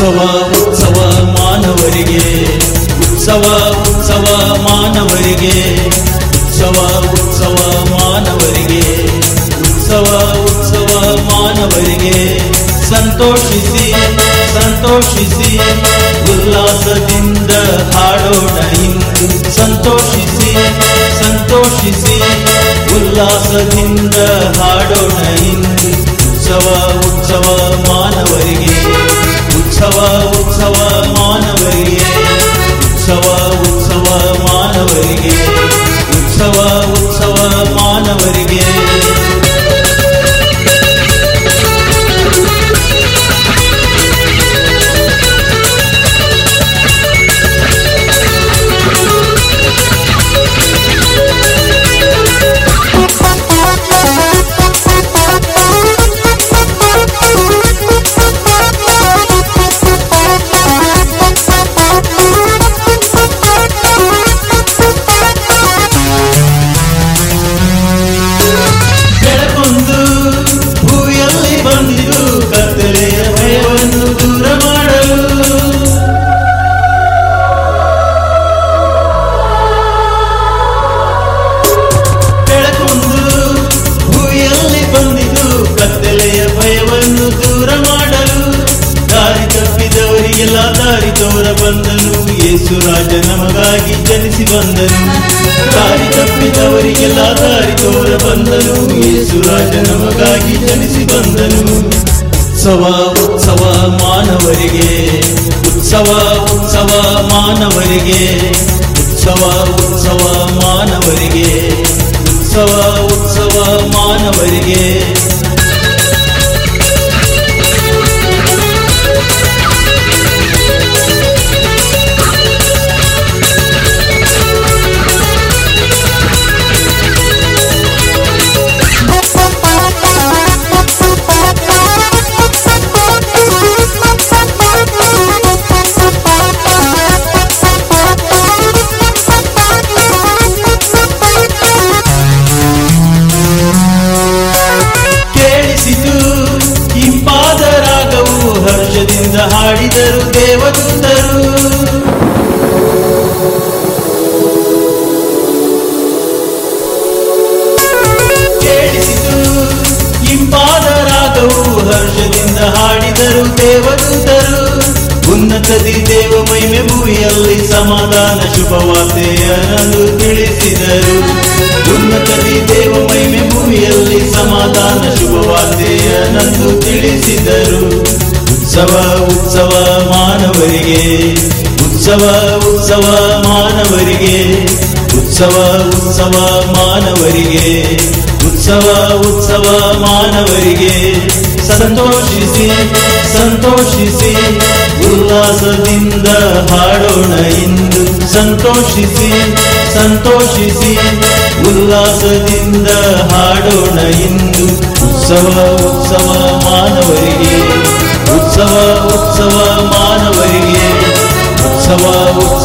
ಉತ್ಸವ ಉತ್ಸವ ಮಾನವರಿಗೆ ಉತ್ಸವ ಉತ್ಸವ ಮಾನವರಿಗೆ ಉತ್ಸವ ಉತ್ಸವ ಮಾನವರಿಗೆ ಉತ್ಸವ ಉತ್ಸವ ಮಾನವರಿಗೆ ಸಂತೋಷಿಸಿ ಸಂತೋಷಿಸಿ ಉಲ್ಲಾಸದಿಂದ ಹಾಡೋಣ ಇಂದು ಸಂತೋಷಿಸಿ ಸಂತೋಷಿಸಿ ಉಲ್ಲಾಸದಿಂದ ಹಾಡೋಣ ಇಂದು ಉತ್ಸವ ಉತ್ಸವ ಮಾನವರಿಗೆ ಉತ್ಸವ ಉತ್ಸವ ಮಾನವರಿಗೆ ಉತ್ಸವ ಉತ್ಸವ ಮಾನವರಿಗೆ ಉತ್ಸವ ಉತ್ಸವ ಮಾನವರಿಗೆ ಬೆಳಕೊಂದು ಭೂಮಿಯಲ್ಲಿ ಬಂದಿತು ಕತ್ತಲೆಯ ಭಯವನ್ನು ದೂರ ಮಾಡಲು ಬೆಳಕೊಂದು ಭೂಮಿಯಲ್ಲಿ ಬಂದಿತು ಕತ್ತಲೆಯ ಭಯವನ್ನು ದೂರ ಮಾಡಲು ದಾರಿ ತಪ್ಪಿದವರಿಗೆಲ್ಲ ದಾರಿ ತೋರ ಬಂದನು ಯೇಸು ರಾಜ ನಮಗಾಗಿ ಜನಿಸಿ ಬಂದನು ದಾರಿ ತಪ್ಪಿದವರಿಗೆಲ್ಲ ದಾರಿ ತೋರ ಬಂದನು ಯೇಸು ರಾಜ ನಮಗಾಗಿ ಜನಿಸಿ ಬಂದನು ಉತ್ಸವ ಉತ್ಸವ ಮಾನವರಿಗೆ ಉತ್ಸವ ಉತ್ಸವ ಮಾನವರಿಗೆ ಉತ್ಸವ ಉತ್ಸವ ಮಾನವರಿಗೆ ಉತ್ಸವ ಉತ್ಸವ ಮಾನವರಿಗೆ ಕೇಳಿಸಿತು ಇಂಪಾದ ರಾಗವು ಹರ್ಷದಿಂದ ಹಾಡಿದರು ದೇವದೂತರು ಕೇಳಿಸಿತು ಇಂಪಾದ ರಾಗವು ಹರ್ಷದಿಂದ ಹಾಡಿದರು ದೇವದೂತರು ಉನ್ನತದಿ ದೇವ ಮಹಿಮೆ ಭೂಮಿಯಲ್ಲಿ ಸಮಾಧಾನ ಶುಭವಾರ್ತೆಯನ್ನು ತಿಳಿಸಿದರು ಉನ್ನತದಿ ದೇವ ಮಹಿಮೆ ಭೂಮಿಯಲ್ಲಿ ಸಮಾಧಾನ ಶುಭವಾರ್ತೆಯನ್ನಂದು ತಿಳಿಸಿದರು ಉತ್ಸವ ಉತ್ಸವ ಮಾನವರಿಗೆ ಉತ್ಸವ ಉತ್ಸವ ಮಾನವರಿಗೆ ಉತ್ಸವ ಉತ್ಸವ ಮಾನವರಿಗೆ ಉತ್ಸವ ಉತ್ಸವ ಮಾನವರಿಗೆ ಸಂತೋಷಿಸಿ ಸಂತೋಷಿಸಿ ಉಲ್ಲಾಸದಿಂದ ಹಾಡೋಣ ಇಂದು ಸಂತೋಷಿಸಿ ಸಂತೋಷಿಸಿ ಉಲ್ಲಾಸದಿಂದ ಹಾಡೋಣ ಇಂದು ಉತ್ಸವ ಉತ್ಸವ ಮಾನವರಿಗೆ ಉತ್ಸವ ಉತ್ಸವ ಮಾನವರಿಗೆ ಉತ್ಸವ ಉತ್ಸವ